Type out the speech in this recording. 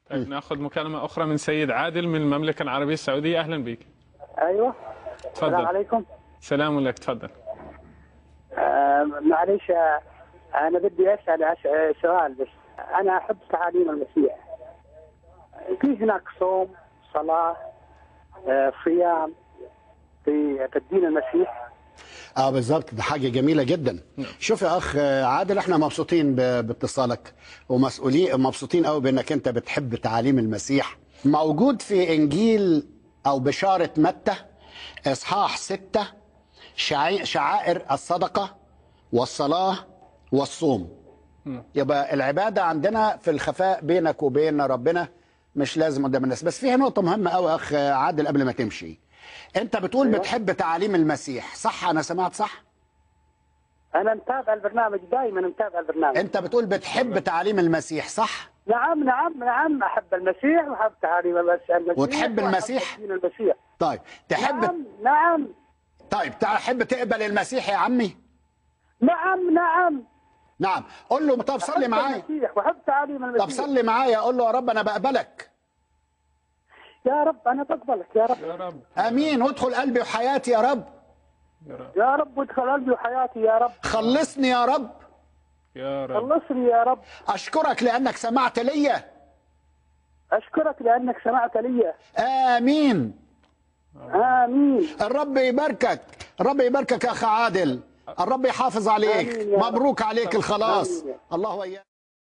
طيب ناخذ مكالمة أخرى من سيد عادل من المملكة العربية السعودية أهلا بك ايوه السلام تفضل عليكم سلام لك تفضل آه معليش آه انا بدي اسال أس- آه، سؤال بس انا احب تعاليم المسيح في هناك صوم صلاه آه صيام في في الدين المسيح اه بالظبط ده حاجه جميله جدا شوف يا اخ عادل احنا مبسوطين ب- باتصالك ومسؤولين مبسوطين قوي بانك انت بتحب تعاليم المسيح موجود في انجيل او بشاره متى اصحاح ستة شعي- شعائر الصدقه والصلاه والصوم يبقى العباده عندنا في الخفاء بينك وبين ربنا مش لازم قدام الناس بس فيها نقطه مهمه قوي يا اخ عادل قبل ما تمشي انت بتقول بتحب تعاليم المسيح صح انا سمعت صح انا متابع البرنامج دائما متابع البرنامج انت بتقول بتحب تعاليم المسيح صح نعم نعم نعم احب المسيح واحب تعاليم المس- المسيح وتحب وأحب المسيح؟ دين المسيح طيب تحب نعم نعم طيب تحب تقبل المسيح يا عمي نعم نعم نعم قول له طب صلي أحب معايا المسيح واحب تعاليم المسيح طب صلي معايا قول له يا رب انا بقبلك يا رب انا بقبلك يا رب يا رب امين وادخل قلبي وحياتي يا رب يا رب يا رب ادخل قلبي وحياتي يا رب خلصني يا رب يا رب خلصني يا رب اشكرك لانك سمعت ليا اشكرك لانك سمعت لي امين امين الرب يباركك الرب يباركك يا اخ عادل الرب يحافظ عليك آمين يا رب. مبروك عليك الخلاص آمين. الله وياك